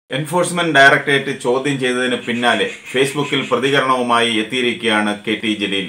enforcement directorate ചോദ്യം ചെയ്തതിന് പിന്നാലെ ഫേസ്ബുക്കിൽ പ്രതികരണവുമായി എത്തിയിരിക്കുകയാണ് കെ ടി ജലീൽ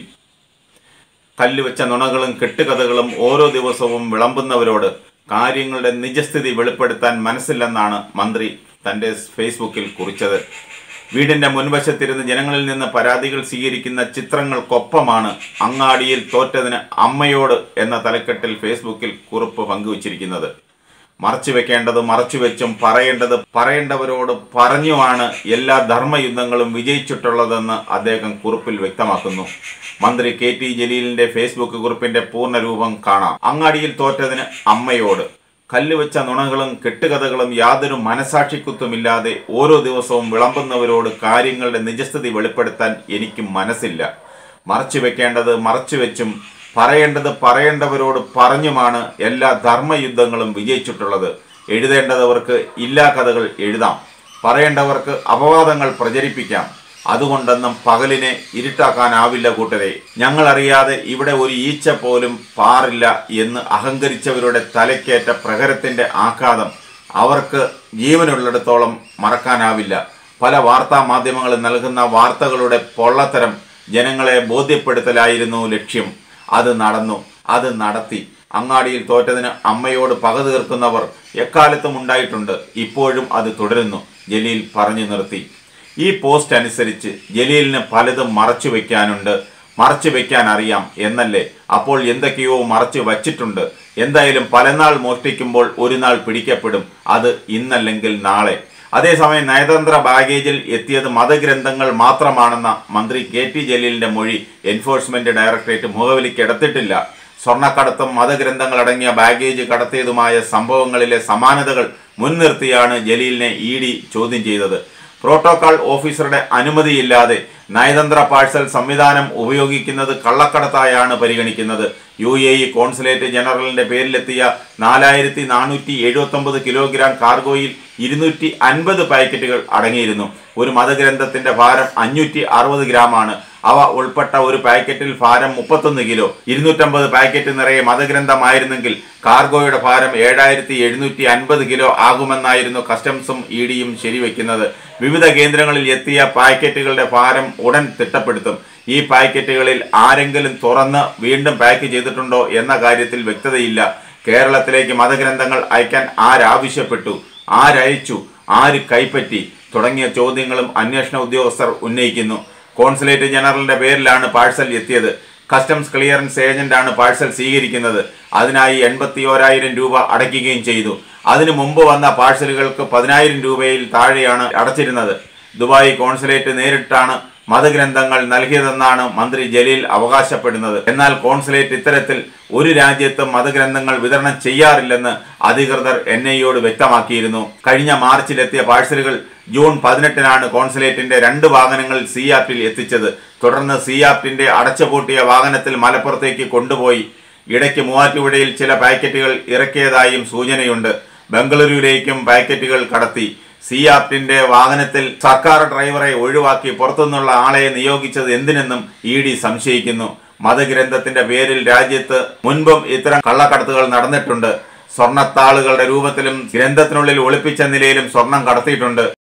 കല്ലുവെച്ച നുണകളും കെട്ടുകഥകളും ഓരോ ദിവസവും വിളമ്പുന്നവരോട് കാര്യങ്ങളുടെ നിജസ്ഥിതി വെളിപ്പെടുത്താൻ മനസ്സില്ലെന്നാണ് മന്ത്രി തന്റെ ഫേസ്ബുക്കിൽ കുറിച്ചത് വീടിന്റെ മുൻവശത്തിരുന്ന് ജനങ്ങളിൽ നിന്ന് പരാതികൾ സ്വീകരിക്കുന്ന ചിത്രങ്ങൾക്കൊപ്പമാണ് അങ്ങാടിയിൽ തോറ്റതിന് അമ്മയോട് എന്ന തലക്കെട്ടിൽ ഫേസ്ബുക്കിൽ കുറിപ്പ് പങ്കുവച്ചിരിക്കുന്നത് മറച്ചു വെക്കേണ്ടത് മറച്ചുവെച്ചും പറയേണ്ടത് പറയേണ്ടവരോട് പറഞ്ഞുമാണ് എല്ലാ ധർമ്മയുദ്ധങ്ങളും വിജയിച്ചിട്ടുള്ളതെന്ന് അദ്ദേഹം കുറിപ്പിൽ വ്യക്തമാക്കുന്നു മന്ത്രി കെ ടി ജലീലിന്റെ ഫേസ്ബുക്ക് കുറിപ്പിന്റെ പൂർണ്ണരൂപം കാണാം അങ്ങാടിയിൽ തോറ്റതിന് അമ്മയോട് കല്ലുവെച്ച നുണകളും കെട്ടുകഥകളും യാതൊരു മനസാക്ഷിക്കുത്തുമില്ലാതെ ഓരോ ദിവസവും വിളമ്പുന്നവരോട് കാര്യങ്ങളുടെ നിജസ്ഥിതി വെളിപ്പെടുത്താൻ എനിക്ക് മനസ്സില്ല മറച്ചു വെക്കേണ്ടത് മറച്ചുവെച്ചും പറയേണ്ടത് പറയേണ്ടവരോട് പറഞ്ഞുമാണ് എല്ലാ ധർമ്മയുദ്ധങ്ങളും വിജയിച്ചിട്ടുള്ളത് എഴുതേണ്ടതവർക്ക് ഇല്ലാ കഥകൾ എഴുതാം പറയേണ്ടവർക്ക് അപവാദങ്ങൾ പ്രചരിപ്പിക്കാം അതുകൊണ്ടൊന്നും പകലിനെ ഇരുട്ടാക്കാനാവില്ല കൂട്ടരെ ഞങ്ങളറിയാതെ ഇവിടെ ഒരു ഈച്ച പോലും പാറില്ല എന്ന് അഹങ്കരിച്ചവരുടെ തലക്കേറ്റ പ്രഹരത്തിന്റെ ആഘാതം അവർക്ക് ജീവനുള്ളിടത്തോളം മറക്കാനാവില്ല പല വാർത്താ മാധ്യമങ്ങൾ നൽകുന്ന വാർത്തകളുടെ പൊള്ളത്തരം ജനങ്ങളെ ബോധ്യപ്പെടുത്തലായിരുന്നു ലക്ഷ്യം അത് നടന്നു അത് നടത്തി അങ്ങാടിയിൽ തോറ്റതിന് അമ്മയോട് പക തീർക്കുന്നവർ എക്കാലത്തും ഉണ്ടായിട്ടുണ്ട് ഇപ്പോഴും അത് തുടരുന്നു ജലീൽ പറഞ്ഞു നിർത്തി ഈ പോസ്റ്റ് അനുസരിച്ച് ജലീലിന് പലതും മറച്ചു വെക്കാനുണ്ട് മറച്ചു വെക്കാൻ അറിയാം എന്നല്ലേ അപ്പോൾ എന്തൊക്കെയോ മറച്ചു വച്ചിട്ടുണ്ട് എന്തായാലും പലനാൾ മോഷ്ടിക്കുമ്പോൾ ഒരു നാൾ പിടിക്കപ്പെടും അത് ഇന്നല്ലെങ്കിൽ നാളെ അതേസമയം നയതന്ത്ര ബാഗേജിൽ എത്തിയത് മതഗ്രന്ഥങ്ങൾ മാത്രമാണെന്ന മന്ത്രി കെ ടി ജലീലിന്റെ മൊഴി എൻഫോഴ്സ്മെന്റ് ഡയറക്ടറേറ്റ് മുഖവിലിക്ക് എടുത്തിട്ടില്ല സ്വർണ്ണക്കടത്തും മതഗ്രന്ഥങ്ങൾ അടങ്ങിയ ബാഗേജ് കടത്തിയതുമായ സംഭവങ്ങളിലെ സമാനതകൾ മുൻനിർത്തിയാണ് ജലീലിനെ ഇ ഡി ചോദ്യം ചെയ്തത് പ്രോട്ടോകോൾ ഓഫീസറുടെ അനുമതിയില്ലാതെ നയതന്ത്ര പാഴ്സൽ സംവിധാനം ഉപയോഗിക്കുന്നത് കള്ളക്കടത്തായാണ് പരിഗണിക്കുന്നത് യു എ ഇ കോൺസുലേറ്റ് ജനറലിന്റെ പേരിലെത്തിയ നാലായിരത്തി നാനൂറ്റി എഴുപത്തി ഒമ്പത് കിലോഗ്രാം കാർഗോയിൽ ഇരുന്നൂറ്റി അൻപത് പാക്കറ്റുകൾ അടങ്ങിയിരുന്നു ഒരു മതഗ്രന്ഥത്തിന്റെ ഭാരം അഞ്ഞൂറ്റി അറുപത് ഗ്രാമാണ് അവ ഉൾപ്പെട്ട ഒരു പാക്കറ്റിൽ ഭാരം മുപ്പത്തൊന്ന് കിലോ ഇരുന്നൂറ്റമ്പത് പാക്കറ്റ് നിറയെ മതഗ്രന്ഥമായിരുന്നെങ്കിൽ കാർഗോയുടെ ഭാരം ഏഴായിരത്തി എഴുന്നൂറ്റി അൻപത് കിലോ ആകുമെന്നായിരുന്നു കസ്റ്റംസും ഇ ഡിയും ശരിവെക്കുന്നത് വിവിധ കേന്ദ്രങ്ങളിൽ എത്തിയ പാക്കറ്റുകളുടെ ഭാരം ഉടൻ തിട്ടപ്പെടുത്തും ഈ പാക്കറ്റുകളിൽ ആരെങ്കിലും തുറന്ന് വീണ്ടും പാക്ക് ചെയ്തിട്ടുണ്ടോ എന്ന കാര്യത്തിൽ വ്യക്തതയില്ല കേരളത്തിലേക്ക് മതഗ്രന്ഥങ്ങൾ അയക്കാൻ ആരാവശ്യപ്പെട്ടു ആരയച്ചു ആര് കൈപ്പറ്റി തുടങ്ങിയ ചോദ്യങ്ങളും അന്വേഷണ ഉദ്യോഗസ്ഥർ ഉന്നയിക്കുന്നു കോൺസുലേറ്റ് ജനറലിന്റെ പേരിലാണ് പാഴ്സൽ എത്തിയത് കസ്റ്റംസ് ക്ലിയറൻസ് ഏജന്റാണ് പാഴ്സൽ സ്വീകരിക്കുന്നത് അതിനായി എൺപത്തി ഓരായിരം രൂപ അടയ്ക്കുകയും ചെയ്തു അതിനു മുമ്പ് വന്ന പാഴ്സലുകൾക്ക് പതിനായിരം രൂപയിൽ താഴെയാണ് അടച്ചിരുന്നത് ദുബായ് കോൺസുലേറ്റ് നേരിട്ടാണ് മതഗ്രന്ഥങ്ങൾ നൽകിയതെന്നാണ് മന്ത്രി ജലീൽ അവകാശപ്പെടുന്നത് എന്നാൽ കോൺസുലേറ്റ് ഇത്തരത്തിൽ ഒരു രാജ്യത്തും മതഗ്രന്ഥങ്ങൾ വിതരണം ചെയ്യാറില്ലെന്ന് അധികൃതർ എൻ ഐയോട് വ്യക്തമാക്കിയിരുന്നു കഴിഞ്ഞ മാർച്ചിലെത്തിയ പാഴ്സലുകൾ ജൂൺ പതിനെട്ടിനാണ് കോൺസുലേറ്റിന്റെ രണ്ട് വാഹനങ്ങൾ സിയാപ്റ്റിൽ എത്തിച്ചത് തുടർന്ന് സിയാപ്റ്റിന്റെ അടച്ചുപൂട്ടിയ വാഹനത്തിൽ മലപ്പുറത്തേക്ക് കൊണ്ടുപോയി ഇടയ്ക്ക് മൂവാറ്റുപുഴയിൽ ചില പാക്കറ്റുകൾ ഇറക്കിയതായും സൂചനയുണ്ട് ബംഗളൂരുവിലേക്കും പാക്കറ്റുകൾ കടത്തി സിയാപ്റ്റിന്റെ വാഹനത്തിൽ സർക്കാർ ഡ്രൈവറെ ഒഴിവാക്കി പുറത്തുനിന്നുള്ള ആളെ നിയോഗിച്ചത് എന്തിനെന്നും ഇ ഡി സംശയിക്കുന്നു മതഗ്രന്ഥത്തിന്റെ പേരിൽ രാജ്യത്ത് മുൻപും ഇത്തരം കള്ളക്കടത്തുകൾ നടന്നിട്ടുണ്ട് സ്വർണ്ണത്താളുകളുടെ രൂപത്തിലും ഗ്രന്ഥത്തിനുള്ളിൽ ഒളിപ്പിച്ച നിലയിലും സ്വർണം കടത്തിയിട്ടുണ്ട്